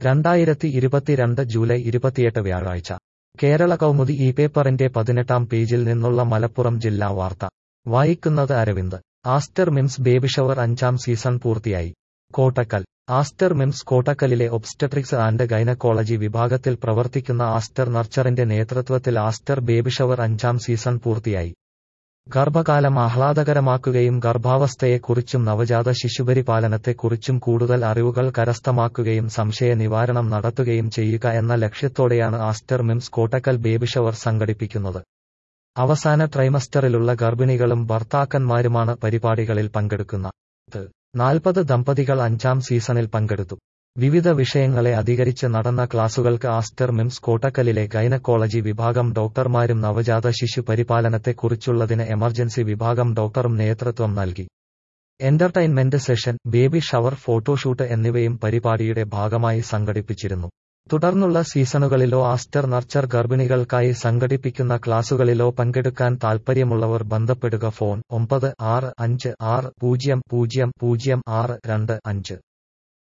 രണ്ടായിരത്തി ഇരുപത്തിരണ്ട് ജൂലൈ ഇരുപത്തിയെട്ട് വ്യാഴാഴ്ച കേരള കൗമുദി ഈ പേപ്പറിന്റെ പതിനെട്ടാം പേജിൽ നിന്നുള്ള മലപ്പുറം ജില്ലാ വാർത്ത വായിക്കുന്നത് Aravind Aster MIMS baby shower അഞ്ചാം സീസൺ പൂർത്തിയായി കോട്ടക്കൽ ആസ്റ്റർ മിംസ് കോട്ടക്കലിലെ ഒബ്സ്റ്റട്രിക്സ് ആൻഡ് ഗൈനക്കോളജി വിഭാഗത്തിൽ പ്രവർത്തിക്കുന്ന ആസ്റ്റർ നർച്ചറിന്റെ നേതൃത്വത്തിൽ ആസ്റ്റർ ബേബി ഷവർ അഞ്ചാം സീസൺ പൂർത്തിയായി ഗർഭകാലം ആഹ്ലാദകരമാക്കുകയും ഗർഭാവസ്ഥയെക്കുറിച്ചും നവജാത ശിശുപരിപാലനത്തെക്കുറിച്ചും കൂടുതൽ അറിവുകൾ കരസ്ഥമാക്കുകയും സംശയ നിവാരണം നടത്തുകയും ചെയ്യുക എന്ന ലക്ഷ്യത്തോടെയാണ് Aster MIMS Kottakkal baby shower സംഘടിപ്പിക്കുന്നത് അവസാന ട്രൈമസ്റ്ററിലുള്ള ഗർഭിണികളും ഭർത്താക്കന്മാരുമാണ് പരിപാടികളിൽ പങ്കെടുക്കുന്നത് നാൽപ്പത് ദമ്പതികൾ അഞ്ചാം സീസണിൽ പങ്കെടുത്തു വിവിധ വിഷയങ്ങളെ അധികരിച്ച് നടന്ന ക്ലാസുകൾക്ക് ആസ്റ്റർ മിംസ് കോട്ടക്കലിലെ ഗൈനക്കോളജി വിഭാഗം ഡോക്ടർമാരും നവജാത ശിശു പരിപാലനത്തെക്കുറിച്ചുള്ളതിന് എമർജൻസി വിഭാഗം ഡോക്ടറും നേതൃത്വം നൽകി entertainment session baby shower photoshoot എന്നിവയും പരിപാടിയുടെ ഭാഗമായി സംഘടിപ്പിച്ചിരുന്നു തുടർന്നുള്ള സീസണുകളിലോ ആസ്റ്റർ നർച്ചർ ഗർഭിണികൾക്കായി സംഘടിപ്പിക്കുന്ന ക്ലാസുകളിലോ പങ്കെടുക്കാൻ താൽപ്പര്യമുള്ളവർ ബന്ധപ്പെടുക ഫോൺ ഒമ്പത് ആറ് അഞ്ച് ആറ് പൂജ്യം പൂജ്യം പൂജ്യം ആറ് രണ്ട് അഞ്ച്